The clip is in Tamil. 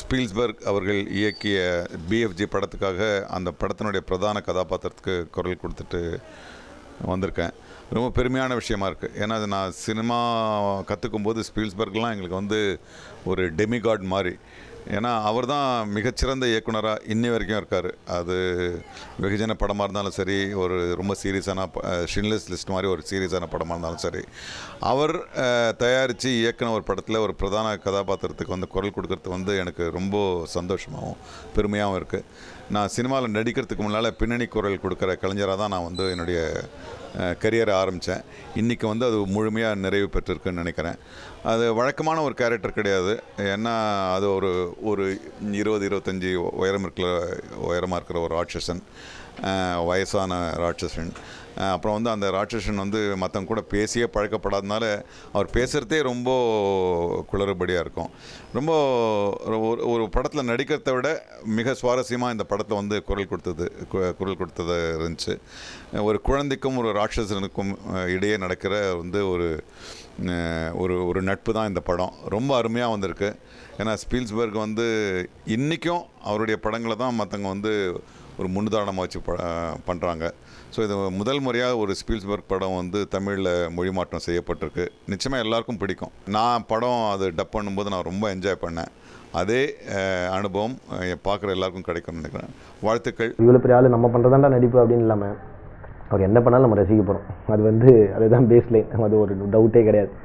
ஸ்பீல்ஸ்பர்க் அவர்கள் இயக்கிய பிஎஃப்ஜி படத்துக்காக அந்த படத்தினுடைய பிரதான கதாபாத்திரத்துக்கு குரல் கொடுத்துட்டு வந்திருக்கேன் ரொம்ப பெருமையான விஷயமா இருக்குது ஏன்னா அது நான் சினிமா கற்றுக்கும் போது ஸ்பீல்ஸ்பர்க்லாம் எங்களுக்கு வந்து ஒரு டெமிகாட் மாதிரி ஏன்னா அவர் தான் மிகச்சிறந்த இயக்குனராக இன்னி வரைக்கும் இருக்கார் அது வெகுஜன படமாக இருந்தாலும் சரி ஒரு ரொம்ப சீரியஸான ஷின்லெஸ் லிஸ்ட் மாதிரி ஒரு சீரியஸான படமாக இருந்தாலும் சரி அவர் தயாரித்து இயக்குன ஒரு படத்தில் ஒரு பிரதான கதாபாத்திரத்துக்கு வந்து குரல் கொடுக்கறது வந்து எனக்கு ரொம்ப சந்தோஷமாகவும் பெருமையாகவும் இருக்குது நான் சினிமாவில் நடிக்கிறதுக்கு முன்னால் பின்னணி குரல் கொடுக்குற கலைஞராக தான் நான் வந்து என்னுடைய கரியரை ஆரம்பித்தேன் இன்றைக்கி வந்து அது முழுமையாக நிறைவு பெற்றிருக்குன்னு நினைக்கிறேன் அது வழக்கமான ஒரு கேரக்டர் கிடையாது ஏன்னா அது ஒரு ஒரு இருபது இருபத்தஞ்சி உயரம் இருக்கிற உயரமாக இருக்கிற ஒரு ராட்சசன் அஹ், வயசான ராட்சசன் அஹ், அப்புறம் வந்து அந்த ராட்சசன் வந்து மற்றவங்க கூட பேசியே பழக்கப்படாதனால அவர் பேசுகிறதே ரொம்ப குளறுபடியாக இருக்கும் ரொம்ப ஒரு ஒரு படத்தில் நடிக்கிறத விட மிக சுவாரஸ்யமாக இந்த படத்தில் வந்து குரல் கொடுத்தது கு- குரல் கொடுத்தது இருந்துச்சு ஒரு குழந்தைக்கும் ஒரு ராட்சசனுக்கும் அஹ், இடையே நடக்கிற வந்து ஒரு அஹ், ஒரு ஒரு நட்பு தான் இந்த படம் ரொம்ப அருமையாக வந்திருக்கு ஏன்னா ஸ்பீல்ஸ்பர்க் வந்து இன்றைக்கும் அவருடைய படங்களை தான் மற்றவங்க வந்து ஒரு முன்னுதாரணமாக வச்சு ப பண்ணுறாங்க ஸோ இது முதல் முறையாக ஒரு ஸ்பீல்ஸ்பர்க் படம் வந்து தமிழில் மொழிமாற்றம் செய்யப்பட்டிருக்கு நிச்சயமாக எல்லாருக்கும் பிடிக்கும் நான் படம் அது டப் பண்ணும்போது நான் ரொம்ப என்ஜாய் பண்ணேன் அதே அஹ், அனுபவம் பார்க்குற எல்லாருக்கும் கிடைக்கும்னு நினைக்கிறேன் வாழ்த்துக்கள் இவ்வளோ பெரிய ஆள் நம்ம பண்ணுறதாண்டா நடிப்பு அப்படின்னு இல்லாமல் அவர் என்ன பண்ணாலும் நம்ம ரசிக்க போகிறோம் அது வந்து அதுதான் பேஸ் லைன் அது ஒரு டவுட்டே கிடையாது